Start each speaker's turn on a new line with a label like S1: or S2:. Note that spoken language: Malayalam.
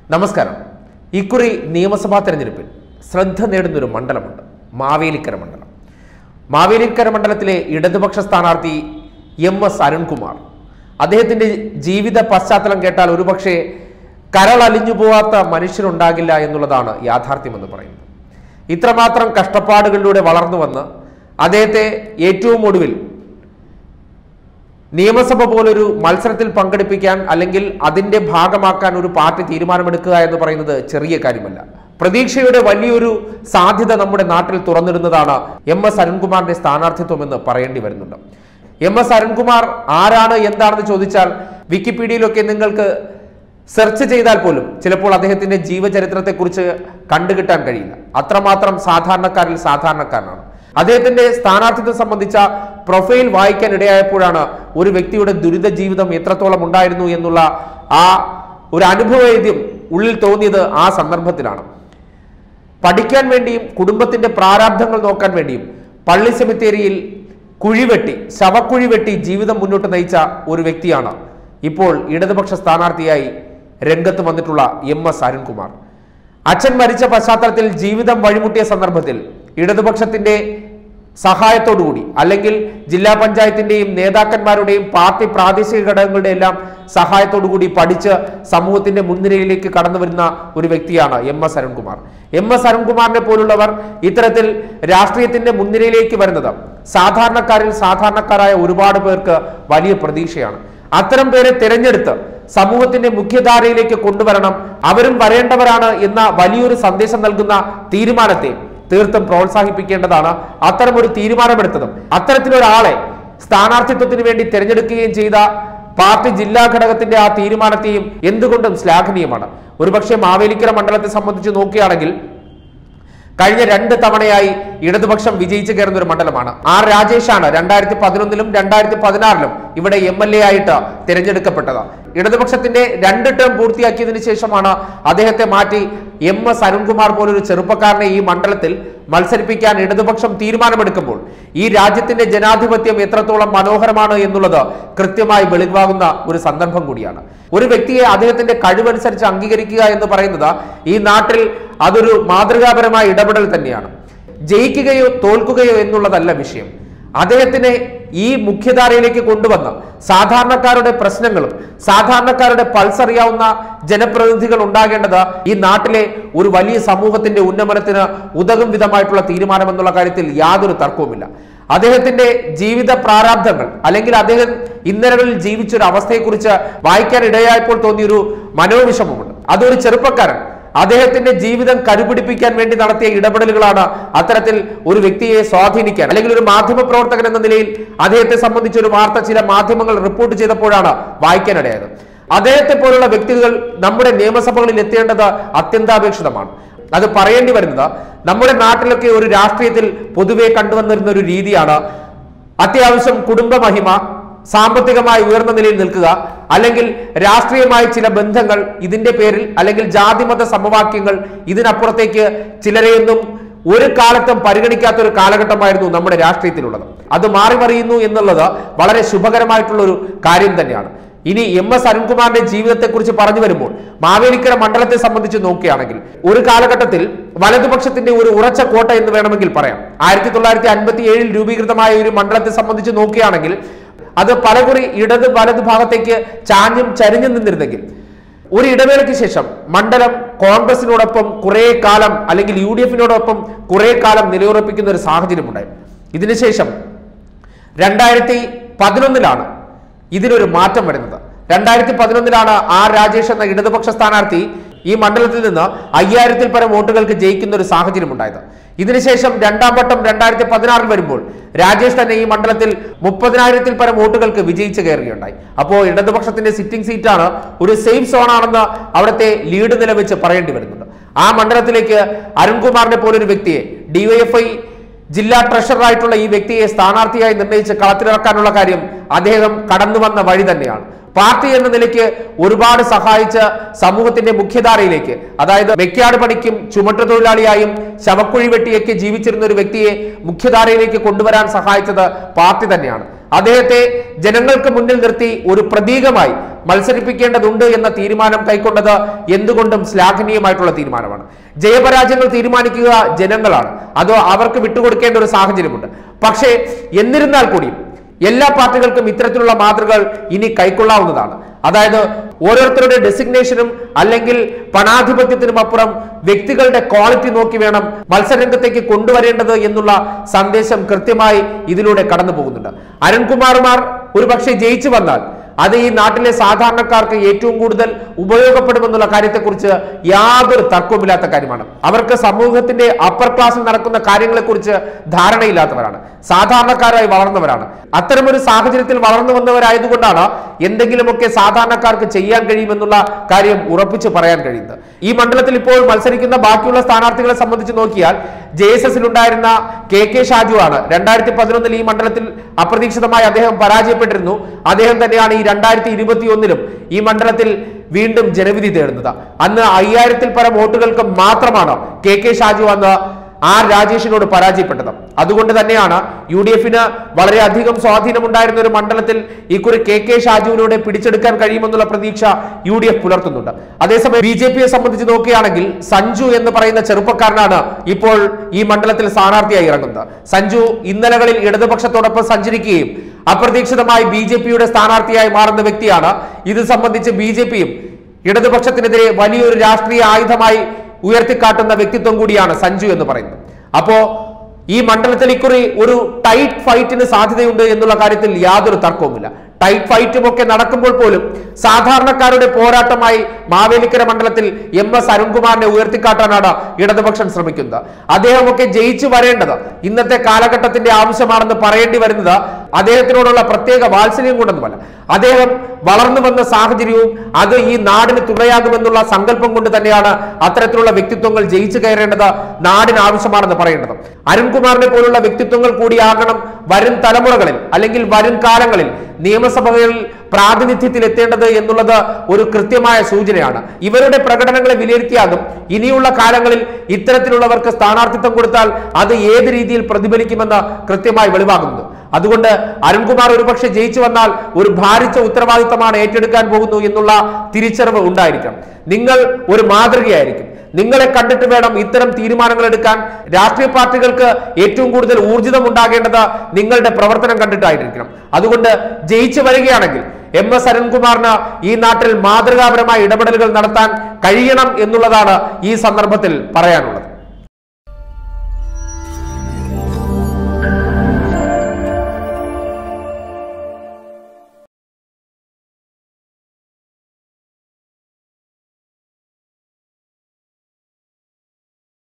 S1: നമസ്കാരം ഇക്കുറി നിയമസഭാ തെരഞ്ഞെടുപ്പിൽ ശ്രദ്ധ നേടുന്നൊരു മണ്ഡലമുണ്ട് മാവേലിക്കര മണ്ഡലം മാവേലിക്കര മണ്ഡലത്തിലെ ഇടതുപക്ഷ സ്ഥാനാർത്ഥി എം എസ് അരുൺകുമാർ അദ്ദേഹത്തിന്റെ ജീവിത പശ്ചാത്തലം കേട്ടാൽ ഒരുപക്ഷെ കരളലിഞ്ഞു പോവാത്ത മനുഷ്യരുണ്ടാകില്ല എന്നുള്ളതാണ് യാഥാർത്ഥ്യമെന്ന് പറയുന്നത് ഇത്രമാത്രം കഷ്ടപ്പാടുകളിലൂടെ വളർന്നു വന്ന് അദ്ദേഹത്തെ ഏറ്റവും ഒടുവിൽ നിയമസഭ പോലൊരു മത്സരത്തിൽ പങ്കെടുപ്പിക്കാൻ അല്ലെങ്കിൽ അതിന്റെ ഭാഗമാക്കാൻ ഒരു പാർട്ടി തീരുമാനമെടുക്കുക എന്ന് പറയുന്നത് ചെറിയ കാര്യമല്ല പ്രതീക്ഷയുടെ വലിയൊരു സാധ്യത നമ്മുടെ നാട്ടിൽ തുറന്നിടുന്നതാണ് എം എസ് അരുൺകുമാറിന്റെ സ്ഥാനാർത്ഥിത്വം എന്ന് പറയേണ്ടി വരുന്നുണ്ട് എം എസ് അരുൺകുമാർ ആരാണ് എന്താണെന്ന് ചോദിച്ചാൽ വിക്കിപീഡിയയിലൊക്കെ നിങ്ങൾക്ക് സെർച്ച് ചെയ്താൽ പോലും ചിലപ്പോൾ അദ്ദേഹത്തിന്റെ ജീവചരിത്രത്തെക്കുറിച്ച് കണ്ടുകിട്ടാൻ കഴിയില്ല അത്രമാത്രം സാധാരണക്കാരിൽ സാധാരണക്കാരനാണ് അദ്ദേഹത്തിന്റെ സ്ഥാനാർത്ഥിത്വം സംബന്ധിച്ച പ്രൊഫൈൽ വായിക്കാൻ ഇടയായപ്പോഴാണ് ഒരു വ്യക്തിയുടെ ദുരിത ജീവിതം എത്രത്തോളം ഉണ്ടായിരുന്നു എന്നുള്ള ആ ഒരു അനുഭവവേദ്യം ഉള്ളിൽ തോന്നിയത് ആ സന്ദർഭത്തിലാണ് പഠിക്കാൻ വേണ്ടിയും കുടുംബത്തിന്റെ പ്രാരാബ്ധങ്ങൾ നോക്കാൻ വേണ്ടിയും പള്ളി സെമിത്തേരിയിൽ കുഴിവെട്ടി ശവക്കുഴി വെട്ടി ജീവിതം മുന്നോട്ട് നയിച്ച ഒരു വ്യക്തിയാണ് ഇപ്പോൾ ഇടതുപക്ഷ സ്ഥാനാർത്ഥിയായി രംഗത്ത് വന്നിട്ടുള്ള എം എസ് അരുൺകുമാർ അച്ഛൻ മരിച്ച പശ്ചാത്തലത്തിൽ ജീവിതം വഴിമുട്ടിയ സന്ദർഭത്തിൽ ഇടതുപക്ഷത്തിന്റെ സഹായത്തോടുകൂടി അല്ലെങ്കിൽ ജില്ലാ പഞ്ചായത്തിന്റെയും നേതാക്കന്മാരുടെയും പാർട്ടി പ്രാദേശിക ഘടകങ്ങളുടെ എല്ലാം സഹായത്തോടുകൂടി പഠിച്ച് സമൂഹത്തിന്റെ മുൻനിരയിലേക്ക് കടന്നു വരുന്ന ഒരു വ്യക്തിയാണ് M S Arunkumar M S അരുൺകുമാറിനെ പോലുള്ളവർ ഇത്തരത്തിൽ രാഷ്ട്രീയത്തിന്റെ മുൻനിരയിലേക്ക് വരുന്നത് സാധാരണക്കാരിൽ സാധാരണക്കാരായ ഒരുപാട് പേർക്ക് വലിയ പ്രതീക്ഷയാണ് അത്തരം പേരെ തിരഞ്ഞെടുത്ത് സമൂഹത്തിന്റെ മുഖ്യധാരയിലേക്ക് കൊണ്ടുവരണം അവരും വരേണ്ടവരാണ് എന്ന വലിയൊരു സന്ദേശം നൽകുന്ന തീരുമാനത്തെ തീർത്തും പ്രോത്സാഹിപ്പിക്കേണ്ടതാണ് അത്തരമൊരു തീരുമാനമെടുത്തതും അത്തരത്തിലൊരാളെ സ്ഥാനാർത്ഥിത്വത്തിന് വേണ്ടി തിരഞ്ഞെടുക്കുകയും ചെയ്ത പാർട്ടി ജില്ലാ ഘടകത്തിന്റെ ആ തീരുമാനത്തെയും എന്തുകൊണ്ടും ശ്ലാഘനീയമാണ് ഒരുപക്ഷെ മാവേലിക്കര മണ്ഡലത്തെ സംബന്ധിച്ച് നോക്കുകയാണെങ്കിൽ കഴിഞ്ഞ രണ്ട് തവണയായി ഇടതുപക്ഷം വിജയിച്ചു കയറുന്ന ഒരു മണ്ഡലമാണ് ആർ രാജേഷാണ് രണ്ടായിരത്തി പതിനൊന്നിലും രണ്ടായിരത്തി പതിനാറിലും ഇവിടെ എം എൽ എ ആയിട്ട് തിരഞ്ഞെടുക്കപ്പെട്ടത് ഇടതുപക്ഷത്തിന്റെ രണ്ട് ടേം പൂർത്തിയാക്കിയതിനു ശേഷമാണ് അദ്ദേഹത്തെ മാറ്റി എം എസ് അരുൺകുമാർ പോലൊരു ചെറുപ്പക്കാരനെ ഈ മണ്ഡലത്തിൽ മത്സരിപ്പിക്കാൻ ഇടതുപക്ഷം തീരുമാനമെടുക്കുമ്പോൾ ഈ രാജ്യത്തിന്റെ ജനാധിപത്യം എത്രത്തോളം മനോഹരമാണ് എന്നുള്ളത് കൃത്യമായി വെളിവാകുന്ന ഒരു സന്ദർഭം കൂടിയാണ് ഒരു വ്യക്തിയെ അദ്ദേഹത്തിന്റെ കഴിവനുസരിച്ച് അംഗീകരിക്കുക എന്ന് പറയുന്നത് ഈ നാട്ടിൽ അതൊരു മാതൃകാപരമായ ഇടപെടൽ തന്നെയാണ് ജയിക്കുകയോ തോൽക്കുകയോ എന്നുള്ളതല്ല വിഷയം അദ്ദേഹത്തിനെ ഈ മുഖ്യധാരയിലേക്ക് കൊണ്ടുവന്ന് സാധാരണക്കാരുടെ പ്രശ്നങ്ങളും സാധാരണക്കാരുടെ പൾസ് അറിയാവുന്ന ജനപ്രതിനിധികൾ ഉണ്ടാകേണ്ടത് ഈ നാട്ടിലെ ഒരു വലിയ സമൂഹത്തിന്റെ ഉന്നമനത്തിന് ഉതകും വിധമായിട്ടുള്ള തീരുമാനം എന്നുള്ള കാര്യത്തിൽ യാതൊരു തർക്കവുമില്ല അദ്ദേഹത്തിന്റെ ജീവിത പ്രാരാബ്ധങ്ങൾ അല്ലെങ്കിൽ അദ്ദേഹം ഇന്നലകളിൽ ജീവിച്ചൊരു അവസ്ഥയെക്കുറിച്ച് വായിക്കാൻ ഇടയായപ്പോൾ തോന്നിയൊരു മനോവിഷമമുണ്ട് അതൊരു ചെറുപ്പക്കാരൻ അദ്ദേഹത്തിന്റെ ജീവിതം കരുപിടിപ്പിക്കാൻ വേണ്ടി നടത്തിയ ഇടപെടലുകളാണ് അത്തരത്തിൽ ഒരു വ്യക്തിയെ സ്വാധീനിക്കാൻ അല്ലെങ്കിൽ ഒരു മാധ്യമ പ്രവർത്തകൻ എന്ന നിലയിൽ അദ്ദേഹത്തെ സംബന്ധിച്ച ഒരു വാർത്ത ചില മാധ്യമങ്ങൾ റിപ്പോർട്ട് ചെയ്തപ്പോഴാണ് വായിക്കാനിടയായത് അദ്ദേഹത്തെ പോലുള്ള വ്യക്തികൾ നമ്മുടെ നിയമസഭകളിൽ എത്തേണ്ടത് അത്യന്താപേക്ഷിതമാണ് അത് പറയേണ്ടി വരുന്നത് നമ്മുടെ നാട്ടിലൊക്കെ ഒരു രാഷ്ട്രീയത്തിൽ പൊതുവെ കണ്ടുവന്നിരുന്ന ഒരു രീതിയാണ് അത്യാവശ്യം കുടുംബ മഹിമ സാമ്പത്തികമായി ഉയർന്ന നിലയിൽ നിൽക്കുക അല്ലെങ്കിൽ രാഷ്ട്രീയമായി ചില ബന്ധങ്ങൾ ഇതിന്റെ പേരിൽ അല്ലെങ്കിൽ ജാതിമത സമവാക്യങ്ങൾ ഇതിനപ്പുറത്തേക്ക് ചിലരെയൊന്നും ഒരു കാലത്തും പരിഗണിക്കാത്ത ഒരു കാലഘട്ടമായിരുന്നു നമ്മുടെ രാഷ്ട്രീയത്തിലുള്ളത് അത് മാറി മറിയുന്നു എന്നുള്ളത് വളരെ ശുഭകരമായിട്ടുള്ള ഒരു കാര്യം തന്നെയാണ് ഇനി എം എസ് അരുൺകുമാറിന്റെ ജീവിതത്തെക്കുറിച്ച് പറഞ്ഞു വരുമ്പോൾ മാവേലിക്കര മണ്ഡലത്തെ സംബന്ധിച്ച് നോക്കുകയാണെങ്കിൽ ഒരു കാലഘട്ടത്തിൽ വലതുപക്ഷത്തിന്റെ ഒരു ഉറച്ച കോട്ട എന്ന് വേണമെങ്കിൽ പറയാം ആയിരത്തി തൊള്ളായിരത്തി അൻപത്തി ഏഴിൽ രൂപീകൃതമായ ഒരു മണ്ഡലത്തെ സംബന്ധിച്ച് നോക്കുകയാണെങ്കിൽ അത് പലകുറി ഇടത് വലത് ഭാഗത്തേക്ക് ചാഞ്ഞും ചരിഞ്ഞും നിന്നിരുന്നെങ്കിൽ ഒരു ഇടവേളയ്ക്ക് ശേഷം മണ്ഡലം കോൺഗ്രസിനോടൊപ്പം കുറെ കാലം അല്ലെങ്കിൽ യു ഡി എഫിനോടൊപ്പം കുറെ കാലം നിലയുറപ്പിക്കുന്ന ഒരു സാഹചര്യമുണ്ടായി ഇതിനുശേഷം രണ്ടായിരത്തി പതിനൊന്നിലാണ് ഇതിനൊരു മാറ്റം വരുന്നത് രണ്ടായിരത്തി പതിനൊന്നിലാണ് ആർ രാജേഷ് എന്ന ഇടതുപക്ഷ സ്ഥാനാർത്ഥി ഈ മണ്ഡലത്തിൽ നിന്ന് അയ്യായിരത്തിൽ പരം വോട്ടുകൾക്ക് ജയിക്കുന്ന ഒരു സാഹചര്യം ഉണ്ടായത് ഇതിനുശേഷം രണ്ടാം വട്ടം രണ്ടായിരത്തി പതിനാറിൽ വരുമ്പോൾ രാജേഷ് തന്നെ ഈ മണ്ഡലത്തിൽ മുപ്പതിനായിരത്തിൽ പരം വോട്ടുകൾക്ക് വിജയിച്ചു കയറുകയുണ്ടായി അപ്പോൾ ഇടതുപക്ഷത്തിന്റെ സിറ്റിംഗ് സീറ്റാണ് ഒരു സേഫ് സോൺ ആണെന്ന് അവിടുത്തെ ലീഡ് നില വെച്ച് പറയേണ്ടി വരുന്നുണ്ട് ആ മണ്ഡലത്തിലേക്ക് അരുൺകുമാറിനെ പോലൊരു വ്യക്തിയെ ഡിവൈഎഫ്ഐ ജില്ലാ ട്രഷററായിട്ടുള്ള ഈ വ്യക്തിയെ സ്ഥാനാർത്ഥിയായി നിർണയിച്ച് കളത്തിലിറക്കാനുള്ള കാര്യം അദ്ദേഹം കടന്നു വന്ന വഴി തന്നെയാണ് പാർട്ടി എന്ന നിലയ്ക്ക് ഒരുപാട് സഹായിച്ച സമൂഹത്തിന്റെ മുഖ്യധാരയിലേക്ക് അതായത് വെക്കാട് പണിക്കും ചുമട്ടുതൊഴിലാളിയായും ശവക്കുഴി വെട്ടിയൊക്കെ ജീവിച്ചിരുന്ന ഒരു വ്യക്തിയെ മുഖ്യധാരയിലേക്ക് കൊണ്ടുവരാൻ സഹായിച്ചത് പാർട്ടി തന്നെയാണ് അദ്ദേഹത്തെ ജനങ്ങൾക്ക് മുന്നിൽ നിർത്തി ഒരു പ്രതീകമായി മത്സരിപ്പിക്കേണ്ടതുണ്ട് എന്ന തീരുമാനം കൈക്കൊണ്ടത് എന്തുകൊണ്ടും ശ്ലാഘനീയമായിട്ടുള്ള തീരുമാനമാണ് ജയപരാജയങ്ങൾ തീരുമാനിക്കുക ജനങ്ങളാണ് അതോ അവർക്ക് വിട്ടുകൊടുക്കേണ്ട ഒരു സാഹചര്യമുണ്ട് പക്ഷേ എന്നിരുന്നാൽ കൂടിയും എല്ലാ പാർട്ടികൾക്കും ഇത്തരത്തിലുള്ള മാതൃകകൾ ഇനി കൈക്കൊള്ളാവുന്നതാണ് അതായത് ഓരോരുത്തരുടെ ഡെസിഗ്നേഷനും അല്ലെങ്കിൽ പണാധിപത്യത്തിനും അപ്പുറം വ്യക്തികളുടെ ക്വാളിറ്റി നോക്കി വേണം മത്സരരംഗത്തേക്ക് കൊണ്ടുവരേണ്ടത് എന്നുള്ള സന്ദേശം കൃത്യമായി ഇതിലൂടെ കടന്നു പോകുന്നുണ്ട് അരുൺകുമാർമാർ ഒരു പക്ഷേ ജയിച്ചു വന്നാൽ അത് ഈ നാട്ടിലെ സാധാരണക്കാർക്ക് ഏറ്റവും കൂടുതൽ ഉപയോഗപ്പെടുമെന്നുള്ള കാര്യത്തെക്കുറിച്ച് യാതൊരു തർക്കവുമില്ലാത്ത കാര്യമാണ് അവർക്ക് സമൂഹത്തിന്റെ അപ്പർ ക്ലാസ്സിൽ നടക്കുന്ന കാര്യങ്ങളെക്കുറിച്ച് ധാരണയില്ലാത്തവരാണ് സാധാരണക്കാരായി വളർന്നവരാണ് അത്തരമൊരു സാഹചര്യത്തിൽ വളർന്നു വന്നവരായതുകൊണ്ടാണ് എന്തെങ്കിലുമൊക്കെ സാധാരണക്കാർക്ക് ചെയ്യാൻ കഴിയുമെന്നുള്ള കാര്യം ഉറപ്പിച്ച് പറയാൻ കഴിയുന്നത് ഈ മണ്ഡലത്തിൽ ഇപ്പോൾ മത്സരിക്കുന്ന ബാക്കിയുള്ള സ്ഥാനാർത്ഥികളെ സംബന്ധിച്ച് നോക്കിയാൽ ജെ എസ് എസിൽ ഉണ്ടായിരുന്ന കെ കെ ഷാജു ആണ് രണ്ടായിരത്തി പതിനൊന്നിൽ ഈ മണ്ഡലത്തിൽ അപ്രതീക്ഷിതമായി അദ്ദേഹം പരാജയപ്പെട്ടിരുന്നു അദ്ദേഹം തന്നെയാണ് ഈ രണ്ടായിരത്തി ഇരുപത്തി ഒന്നിലും ഈ മണ്ഡലത്തിൽ വീണ്ടും ജനവിധി തേടുന്നത് അന്ന് അയ്യായിരത്തിൽ പരം വോട്ടുകൾക്ക് മാത്രമാണ് കെ കെ ഷാജു അന്ന് ആർ രാജേഷിനോട് പരാജയപ്പെട്ടത് അതുകൊണ്ട് തന്നെയാണ് യു ഡി എഫിന് വളരെയധികം സ്വാധീനമുണ്ടായിരുന്ന ഒരു മണ്ഡലത്തിൽ ഇക്കുറി കെ കെ ഷാജുവിലൂടെ പിടിച്ചെടുക്കാൻ കഴിയുമെന്നുള്ള പ്രതീക്ഷ യു ഡി എഫ് പുലർത്തുന്നുണ്ട് അതേസമയം ബി ജെ പിയെ സംബന്ധിച്ച് നോക്കുകയാണെങ്കിൽ സഞ്ജു എന്ന് പറയുന്ന ചെറുപ്പക്കാരനാണ് ഇപ്പോൾ ഈ മണ്ഡലത്തിൽ സ്ഥാനാർത്ഥിയായി ഇറങ്ങുന്നത് സഞ്ജു ഇന്നലകളിൽ ഇടതുപക്ഷത്തോടൊപ്പം സഞ്ചരിക്കുകയും അപ്രതീക്ഷിതമായി ബി ജെ പിയുടെ സ്ഥാനാർത്ഥിയായി മാറുന്ന വ്യക്തിയാണ് ഇത് സംബന്ധിച്ച് ബി ജെ പിയും ഇടതുപക്ഷത്തിനെതിരെ വലിയൊരു രാഷ്ട്രീയ ആയുധമായി ഉയർത്തിക്കാട്ടുന്ന വ്യക്തിത്വം കൂടിയാണ് സഞ്ജു എന്ന് പറയുന്നത് അപ്പോ ഈ മണ്ഡലത്തിൽ ഇക്കുറി ഒരു ടൈറ്റ് ഫൈറ്റിന് സാധ്യതയുണ്ട് എന്നുള്ള കാര്യത്തിൽ യാതൊരു തർക്കവുമില്ല ടൈറ്റ് ഫൈറ്റും ഒക്കെ നടക്കുമ്പോൾ പോലും സാധാരണക്കാരുടെ പോരാട്ടമായി മാവേലിക്കര മണ്ഡലത്തിൽ എം എസ് അരുൺകുമാറിനെ ഉയർത്തിക്കാട്ടാനാണ് ഇടതുപക്ഷം ശ്രമിക്കുന്നത് അദ്ദേഹമൊക്കെ ജയിച്ചു വരേണ്ടത് ഇന്നത്തെ കാലഘട്ടത്തിന്റെ ആവശ്യമാണെന്ന് പറയേണ്ടി വരുന്നത് അദ്ദേഹത്തിനോടുള്ള പ്രത്യേക വാത്സല്യം കൊണ്ടൊന്നുമല്ല അദ്ദേഹം വളർന്നു വന്ന സാഹചര്യവും അത് ഈ നാടിന് തുണയാകുമെന്നുള്ള സങ്കല്പം കൊണ്ട് തന്നെയാണ് അത്തരത്തിലുള്ള വ്യക്തിത്വങ്ങൾ ജയിച്ചു കയറേണ്ടത് നാടിന് ആവശ്യമാണെന്ന് പറയേണ്ടത് അരുൺകുമാറിനെ പോലുള്ള വ്യക്തിത്വങ്ങൾ കൂടിയാകണം വരും തലമുറകളിൽ അല്ലെങ്കിൽ വരും കാലങ്ങളിൽ നിയമസഭകളിൽ പ്രാതിനിധ്യത്തിൽ എത്തേണ്ടത് എന്നുള്ളത് ഒരു കൃത്യമായ സൂചനയാണ് ഇവരുടെ പ്രകടനങ്ങളെ വിലയിരുത്തിയാകും ഇനിയുള്ള കാലങ്ങളിൽ ഇത്തരത്തിലുള്ളവർക്ക് സ്ഥാനാർത്ഥിത്വം കൊടുത്താൽ അത് ഏത് രീതിയിൽ പ്രതിഫലിക്കുമെന്ന് കൃത്യമായി വെളിവാകുന്നത് അതുകൊണ്ട് അരുൺകുമാർ ഒരുപക്ഷെ ജയിച്ചു വന്നാൽ ഒരു ഭാരിച്ച ഉത്തരവാദിത്തമാണ് ഏറ്റെടുക്കാൻ പോകുന്നു എന്നുള്ള തിരിച്ചറിവ് ഉണ്ടായിരിക്കണം നിങ്ങൾ ഒരു മാതൃകയായിരിക്കും നിങ്ങളെ കണ്ടിട്ട് വേണം ഇത്തരം തീരുമാനങ്ങൾ എടുക്കാൻ രാഷ്ട്രീയ പാർട്ടികൾക്ക് ഏറ്റവും കൂടുതൽ ഊർജിതം ഉണ്ടാകേണ്ടത് നിങ്ങളുടെ പ്രവർത്തനം കണ്ടിട്ടായിരിക്കണം അതുകൊണ്ട് ജയിച്ചു വരികയാണെങ്കിൽ എം എസ് അരുൺകുമാറിന് ഈ നാട്ടിൽ മാതൃകാപരമായ ഇടപെടലുകൾ നടത്താൻ കഴിയണം എന്നുള്ളതാണ് ഈ സന്ദർഭത്തിൽ പറയാനുള്ളത്